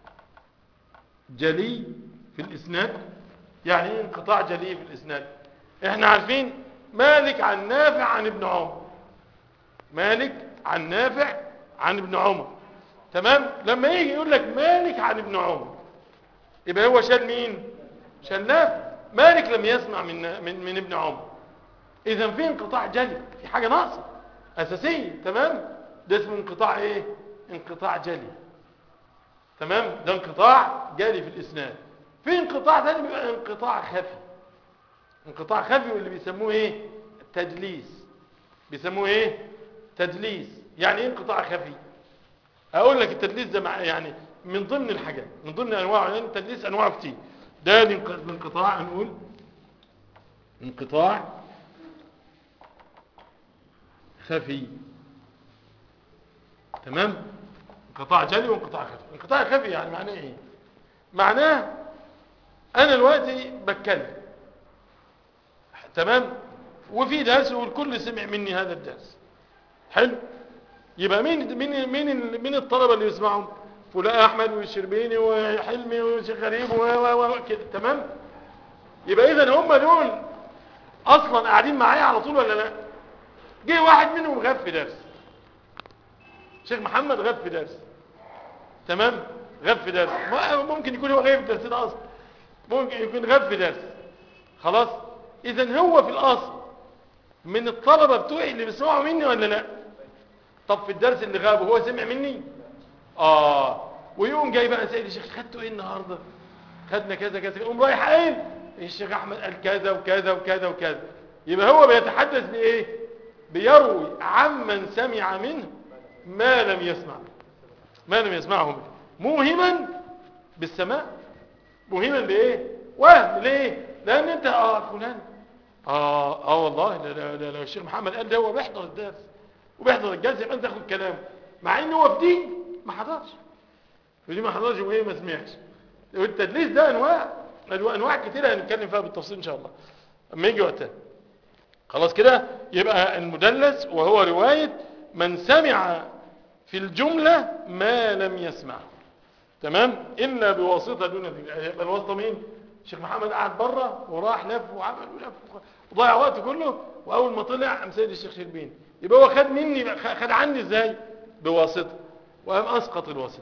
جلي في الإسناد يعني ايه انقطاع جلي في الإسناد احنا عارفين مالك عن نافع عن ابن عمر مالك عن نافع عن ابن عمر تمام لما يجي يقول لك مالك عن ابن عمر يبقى هو شال مين شال نافع مالك لم يسمع من من, من ابن عمر اذا في انقطاع جلي في حاجه ناقصه اساسيه تمام ده اسمه انقطاع ايه انقطاع جلي تمام ده انقطاع جلي في الاسناد في انقطاع ثاني بيبقى انقطاع خفي انقطاع خفي واللي بيسموه ايه تدليس بيسموه ايه تدليس يعني ايه انقطاع خفي اقول لك التدليس ده مع يعني من ضمن الحاجات من ضمن انواعه يعني التدليس انواعه كتير ده الانقطاع هنقول انقطاع خفي تمام انقطاع جلي وانقطاع خفي انقطاع خفي يعني معناه ايه معناه انا دلوقتي بتكلم تمام وفي درس والكل سمع مني هذا الدرس حلو يبقى مين مين مين مين الطلبه اللي يسمعهم فلان احمد والشربيني وحلمي وشيخ غريب وكده تمام يبقى اذا هم دول اصلا قاعدين معايا على طول ولا لا جه واحد منهم غاب في درس شيخ محمد غاب في درس تمام غاب في درس ممكن يكون هو غايب في الدرس ده اصلا ممكن يكون غاب في درس خلاص اذا هو في الاصل من الطلبه بتوعي اللي بيسمعوا مني ولا لا طب في الدرس اللي غابه هو سمع مني اه ويقوم جاي بقى سيد الشيخ خدتوا ايه النهارده خدنا كذا كذا يقوم رايح قايل الشيخ احمد قال كذا وكذا وكذا وكذا يبقى هو بيتحدث بايه بيروي عمن سمع منه ما لم يسمع ما لم يسمعه منه موهما بالسماع موهما بايه وهم ليه لان انت اه فلان اه اه والله لا لا لا, لا الشيخ محمد قال ده هو بيحضر الدرس وبيحضر الجلسه يبقى انت تاخد كلامه مع ان هو في دي ما حضرش في دي ما حضرش وايه ما سمعش والتدليس ده انواع انواع كتيره هنتكلم فيها بالتفصيل ان شاء الله اما يجي وقتها خلاص كده يبقى المدلس وهو روايه من سمع في الجمله ما لم يسمع تمام الا بواسطه دون يبقى الواسطه مين الشيخ محمد قعد بره وراح لف وعمل ولف وضيع وقته كله واول ما طلع قام سيد الشيخ شربين يبقى هو خد مني خد عني ازاي بواسطه وقام اسقط الواسطه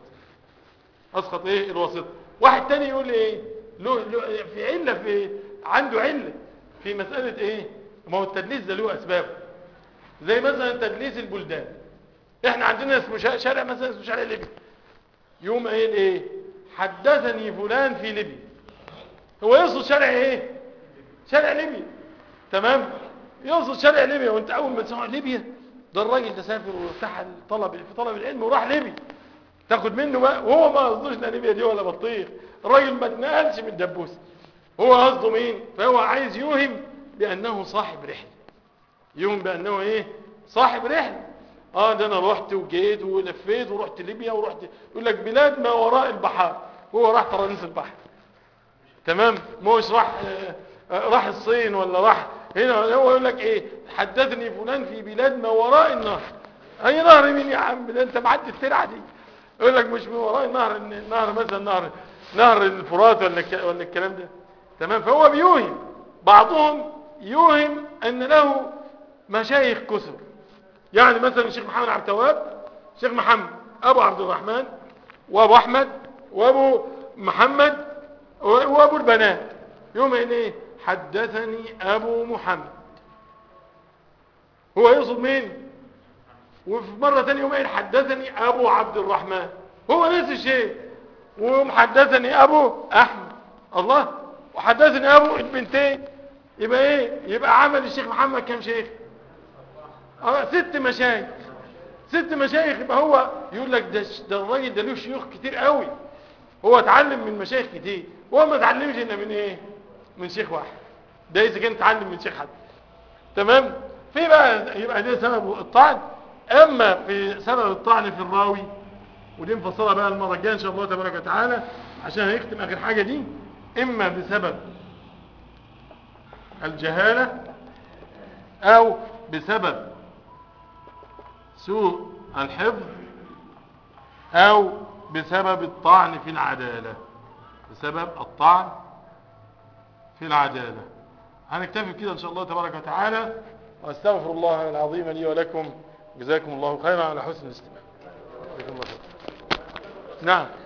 اسقط ايه الواسطه واحد تاني يقول لي ايه له, له في عله في عنده عله في مساله ايه ما هو التدليس ده له اسباب زي مثلا تدليس البلدان احنا عندنا اسمه شارع مثلا اسمه شارع ليبيا يوم قايل ايه حدثني فلان في ليبيا هو يقصد شارع ايه شارع ليبيا تمام يقصد شارع ليبيا وانت اول ما تسمع ليبيا ده الراجل ده سافر وارتحل طلب في طلب العلم وراح ليبيا تاخد منه بقى وهو ما قصدوش لا ليبيا دي ولا بطيخ الراجل ما اتنقلش من دبوس هو قصده مين فهو عايز يوهم بانه صاحب رحله يوهم بانه ايه صاحب رحله اه ده انا رحت وجيت ولفيت ورحت ليبيا ورحت يقول لك بلاد ما وراء البحار هو راح طرابلس البحر تمام مش راح آه راح الصين ولا راح هنا هو يقول لك ايه حدثني فلان في بلاد ما وراء النهر اي نهر مين يا عم ده انت معدي الترعه دي يقول لك مش من وراء النهر النهر مثلا نهر نهر الفرات ولا ولا الكلام ده تمام فهو بيوهم بعضهم يوهم ان له مشايخ كثر يعني مثلا الشيخ محمد عبد التواب الشيخ محمد ابو عبد الرحمن وابو احمد وابو محمد وابو البنات يوم ايه حدثني ابو محمد هو يقصد مين وفي مرة ثانيه يوم قايل حدثني ابو عبد الرحمن هو نفس الشيء ويوم حدثني ابو احمد الله وحدثني ابو البنتين يبقى ايه يبقى عمل الشيخ محمد كم شيخ اه ست مشايخ ست مشايخ يبقى هو يقول لك ده ده الراجل ده له شيوخ كتير قوي هو اتعلم من مشايخ كتير هو ما اتعلمش الا من ايه من شيخ واحد ده اذا كان اتعلم من شيخ حد تمام في بقى يبقى ده سبب الطعن اما في سبب الطعن في الراوي ودي نفصلها بقى المره الجايه ان شاء الله تبارك وتعالى عشان هيختم اخر حاجه دي اما بسبب الجهاله او بسبب سوء الحفظ او بسبب الطعن في العداله بسبب الطعن في العداله هنكتفي كده ان شاء الله تبارك وتعالى واستغفر الله العظيم لي ولكم جزاكم الله خيرا على حسن الاستماع جزاكم الله خيرا. نعم